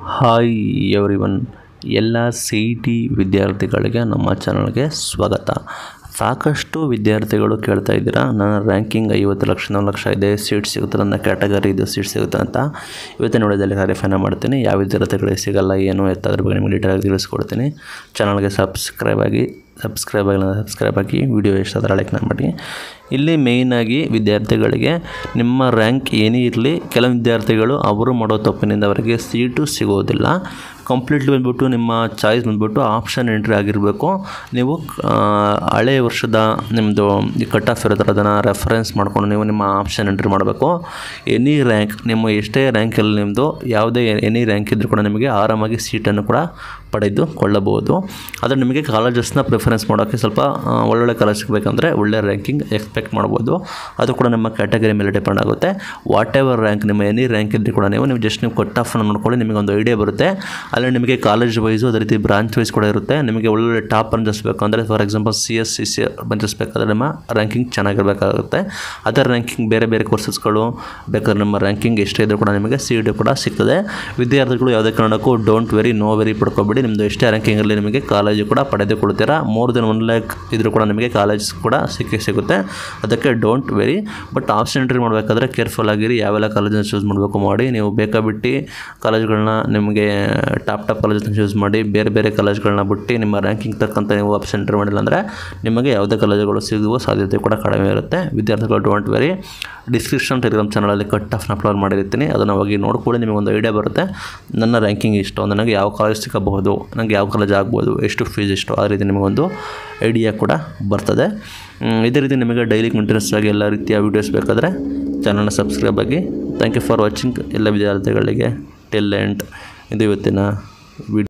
hi everyone ಎಲ್ಲ C E T ವಿದ್ಯಾರ್ಥಿಗಳಿಗೆ ನಮ್ಮ ಚಾನಲ್ಗೆ ಸ್ವಾಗತ ಸಾಕಷ್ಟು ವಿದ್ಯಾರ್ಥಿಗಳು ಕೇಳ್ತಾ ಇದ್ದೀರಾ ನನ್ನ ರ್ಯಾಂಕಿಂಗ್ ಐವತ್ತು ಲಕ್ಷ ನಾಲ್ಕು ಲಕ್ಷ ಇದೆ ಸೀಟ್ ಸಿಗುತ್ತೆ ನನ್ನ ಕ್ಯಾಟಗರಿ ಇದು ಸೀಟ್ ಸಿಗುತ್ತೆ ಅಂತ ಇವತ್ತಿನ ವಿಡಿಯೋದಲ್ಲಿ ಕ್ಲಾರಿಫೈನ ಮಾಡ್ತೀನಿ ಯಾವ ವಿದ್ಯಾರ್ಥಿಗಳಿಗೆ ಸಿಗಲ್ಲ ಏನು ಎತ್ತ ಅದ್ರ ಬಗ್ಗೆ ನಿಮಗೆ ಡೀಟೇಲಾಗಿ ತಿಳಿಸ್ಕೊಡ್ತೀನಿ ಚಾನಲ್ಗೆ ಸಬ್ಸ್ಕ್ರೈಬ್ ಆಗಿ ಸಬ್ಸ್ಕ್ರೈಬ್ ಆಗಿಲ್ಲ ಸಬ್ಸ್ಕ್ರೈಬ್ ಆಗಿ ವಿಡಿಯೋ ಇಷ್ಟ ಆದರೆ ಲೈಕ್ ಮಾಡಿ ಇಲ್ಲಿ ಮೇಯ್ನಾಗಿ ವಿದ್ಯಾರ್ಥಿಗಳಿಗೆ ನಿಮ್ಮ ರ್ಯಾಂಕ್ ಏನೇ ಇರಲಿ ಕೆಲವು ವಿದ್ಯಾರ್ಥಿಗಳು ಅವರು ಮಾಡೋ ತಪ್ಪಿನಿಂದ ಅವರಿಗೆ ಸೀಟು ಸಿಗೋದಿಲ್ಲ ಕಂಪ್ಲೀಟ್ಲಿ ಬಂದ್ಬಿಟ್ಟು ನಿಮ್ಮ ಚಾಯ್ಸ್ ಬಂದ್ಬಿಟ್ಟು ಆಪ್ಷನ್ ಎಂಟ್ರಿ ಆಗಿರಬೇಕು ನೀವು ಆ, ಹಳೆ ವರ್ಷದ ನಿಮ್ಮದು ಕಟ್ ಆಫ್ ಇರುತ್ತೆ ಅದನ್ನು ರೆಫರೆನ್ಸ್ ಮಾಡ್ಕೊಂಡು ನೀವು ನಿಮ್ಮ ಆಪ್ಷನ್ ಎಂಟ್ರಿ ಮಾಡಬೇಕು ಎನಿ ರ್ಯಾಂಕ್ ನಿಮ್ಮ ಎಷ್ಟೇ ರ್ಯಾಂಕಲ್ಲಿ ನಿಮ್ಮದು ಯಾವುದೇ ಎನಿ ರ್ಯಾಂಕ್ ಇದ್ದರೂ ಕೂಡ ನಿಮಗೆ ಆರಾಮಾಗಿ ಸೀಟನ್ನು ಕೂಡ ಪಡೆದುಕೊಳ್ಳಬಹುದು ಆದರೆ ನಿಮಗೆ ಕಾಲೇಜಸ್ನ ಪ್ರಿಫರೆನ್ಸ್ ಮಾಡೋಕ್ಕೆ ಸ್ವಲ್ಪ ಆ, ಒಳ್ಳೊಳ್ಳೆ ಕಾಲೇಜ್ ಸಿಗಬೇಕಂದ್ರೆ ಒಳ್ಳೆ ರ್ಯಾಂಕಿಂಗ್ ಎಕ್ಸ್ಪೆಕ್ಟ್ ಮಾಡ್ಬೋದು ಅದು ಕೂಡ ನಮ್ಮ ಕ್ಯಾಟಗರಿ ಮೇಲೆ ಡಿಪೆಂಡ್ ಆಗುತ್ತೆ ವಾಟ್ ಎವರ್ ರ್ಯಾಂಕ್ ನಿಮ್ಮ ಎನಿ ರ್ಯಾಂಕ್ ಇದ್ದರೂ ಕೂಡ ನೀವು ನೀವು ಜಸ್ಟ್ ನೀವು ಕಟ್ ಆಫನ್ನು ನೋಡ್ಕೊಳ್ಳಿ ನಿಮಗೆ ಒಂದು ಐಡಿಯಾ ಬರುತ್ತೆ ಅಲ್ಲಿ ನಿಮಗೆ ಕಾಲೇಜ್ ವೈಸು ಅದೇ ರೀತಿ ಬ್ರಾಂಚ್ ವೈಸ್ ಕೂಡ ಇರುತ್ತೆ ನಿಮಗೆ ಒಳ್ಳೊಳ್ಳೆ ಟಾಪ್ ಅಂಜಿಸ್ಬೇಕು ಅಂದರೆ for example C S C C ಬಂಚಿಸ್ಬೇಕಾದ್ರೆ ನಿಮ್ಮ ರ್ಯಾಂಕಿಂಗ್ ಚೆನ್ನಾಗಿರಬೇಕಾಗುತ್ತೆ ಅದರ ರ್ಯಾಂಕಿಂಗ್ ಬೇರೆ ಬೇರೆ ಕೋರ್ಸಸ್ಗಳು ಬೇಕಾದ್ರೆ ನಮ್ಮ ರ್ಯಾಂಕಿಂಗ್ ಎಷ್ಟೇ ಇದ್ರೂ ಕೂಡ ನಿಮಗೆ ಸಿ ಡಿ ಕೂಡ ಸಿಗ್ತದೆ ವಿದ್ಯಾರ್ಥಿಗಳು ಯಾವುದೇ ಕಾರಣಕ್ಕೂ ಡೋಂಟ್ ವೆರಿ ನೋ ವೆರಿ ಪಡ್ಕೊಬೇಡಿ ನಿಮ್ಮದು ಎಷ್ಟೇ ರ್ಯಾಂಕಿಂಗಲ್ಲಿ ನಿಮಗೆ ಕಾಲೇಜು ಕೂಡ ಪಡೆದುಕೊಳ್ತೀರಾ ಮೋರ್ ದೆನ್ ಒನ್ ಲ್ಯಾಕ್ ಇದ್ರೂ ಕೂಡ ನಿಮಗೆ ಕಾಲೇಜ್ ಕೂಡ ಸಿಕ್ಕೇ ಸಿಗುತ್ತೆ ಅದಕ್ಕೆ don't worry but option entry ಮಾಡಬೇಕಾದ್ರೆ ಕೇರ್ಫುಲ್ ಆಗಿರಿ ಯಾವೆಲ್ಲ ಕಾಲೇಜನ್ನ ಚೂಸ್ ಮಾಡಬೇಕು ಮಾಡಿ ನೀವು ಬೇಕಾಬಿಟ್ಟು ಕಾಲೇಜ್ಗಳನ್ನ ನಿಮಗೆ ಟಾಪ್ ಟಾಪ್ ಕಾಲೇಜನ್ನ ಚೂಸ್ ಮಾಡಿ ಬೇರೆ ಬೇರೆ ಕಾಲೇಜ್ಗಳನ್ನ ಬಿಟ್ಟು ನಿಮ್ಮ ರ್ಯಾಂಕಿಂಗ್ ತಕ್ಕಂಥ ನೀವು ಆಪ್ಷನ್ ಎಂಟ್ರಿ ಮಾಡಿಲ್ಲ ಅಂದರೆ ನಿಮಗೆ ಯಾವುದೇ ಕಾಲೇಜುಗಳು ಸಿಗುವ ಸಾಧ್ಯತೆ ಕೂಡ ಕಡಿಮೆ ಇರುತ್ತೆ ವಿದ್ಯಾರ್ಥಿಗಳು ಡೋಂಟ್ ವೆರಿ ಡಿಸ್ಕ್ರಿಪ್ಷನ್ ಟೆಲಿಗ್ರಾಮ್ ಚಾನಲಲ್ಲಿ ಕಟ್ ಆಫ್ನ ಅಪ್ಲೋಡ್ ಮಾಡಿರ್ತೀನಿ ಅದನ್ನು ಹೋಗಿ ನೋಡ್ಕೊಳ್ಳಿ ನಿಮಗೆ ಒಂದು ಐಡಿಯಾ ಬರುತ್ತೆ ನನ್ನ ರ್ಯಾಂಕಿಂಗ್ ಇಷ್ಟು ನನಗೆ ಯಾವ ಕಾಲೇಜ್ ಸಿಗಬಹುದು ನನಗೆ ಯಾವ ಕಾಲೇಜ್ ಆಗ್ಬೋದು ಎಷ್ಟು ಫೀಸ್ ಎಷ್ಟು ಆ ರೀತಿ ನಿಮಗೊಂದು ಐಡಿಯಾ ಕೂಡ ಬರ್ತದೆ ಹ್ಮ್, ಇದೇ ರೀತಿ ನಿಮಗೆ ಡೈಲಿ ಕಂಟಿನ್ಯೂಸ್ ಆಗಿ ಎಲ್ಲ ರೀತಿಯ ವೀಡಿಯೋಸ್ ಬೇಕಾದರೆ ಚಾನಲ್ನ ಸಬ್ಸ್ಕ್ರೈಬ್ ಆಗಿ ಥ್ಯಾಂಕ್ ಯು ಫಾರ್ ವಾಚಿಂಗ್ ಎಲ್ಲ ವಿದ್ಯಾರ್ಥಿಗಳಿಗೆ ಟಿಲ್ ಎಂಡ್ ಇದು ಇವತ್ತಿನ ವಿಡಿಯೋ